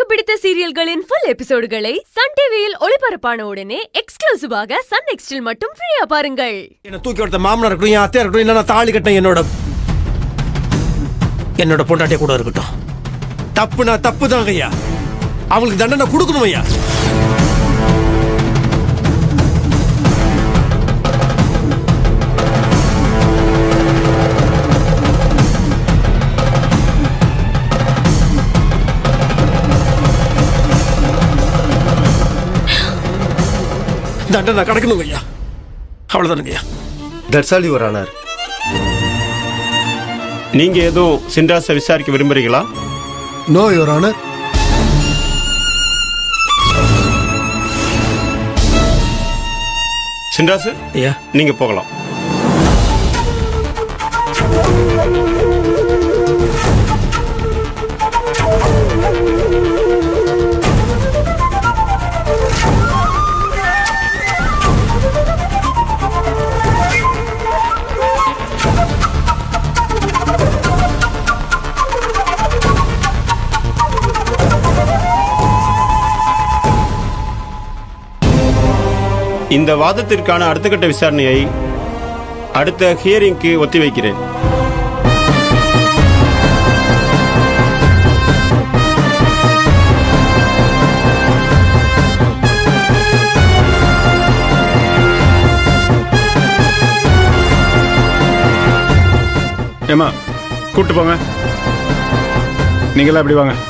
பிடித்த சீரியல்களின் full எபிசோடுகளை Sun டிவியில் ஒளிபரப்பான உடனே எக்ஸ்க்ளூசிவாக சன் நெக்ஸ்டில் மட்டும் ஃப்ரீயா பாருங்கள் என்ன தூக்கி கொடுத்த மாமனார் இருக்கட்டும் என் அத்தையா இருக்கட்டும் இல்லை நான் தாலி கட்டின என்னோட என்னோட பொண்டாட்டிய கூட இருக்கட்டும் தப்புனா தப்பு தாங்க ஐயா அவங்களுக்கு தண்டனை கொடுக்கணும் ஐயா தண்டனை கிடைக்கணும் ஐயா அவ்வளவுதானுங்க ஐயா தட்ஸ் ஆல் யுவர் ஆனர் நீங்க எதுவும் சின்ராஸை விசாரிக்க விரும்புறீங்களா நோ யுவர் ஆனர் சின்ராசு ஐயா நீங்க போகலாம் இந்த வாதத்திற்கான அடுத்த கட்ட விசாரணையை அடுத்த ஹியரிங்க்கு ஒத்திவைக்கிறேன் ஏமா கூட்டு போங்க நீங்களாம் எப்படி வாங்க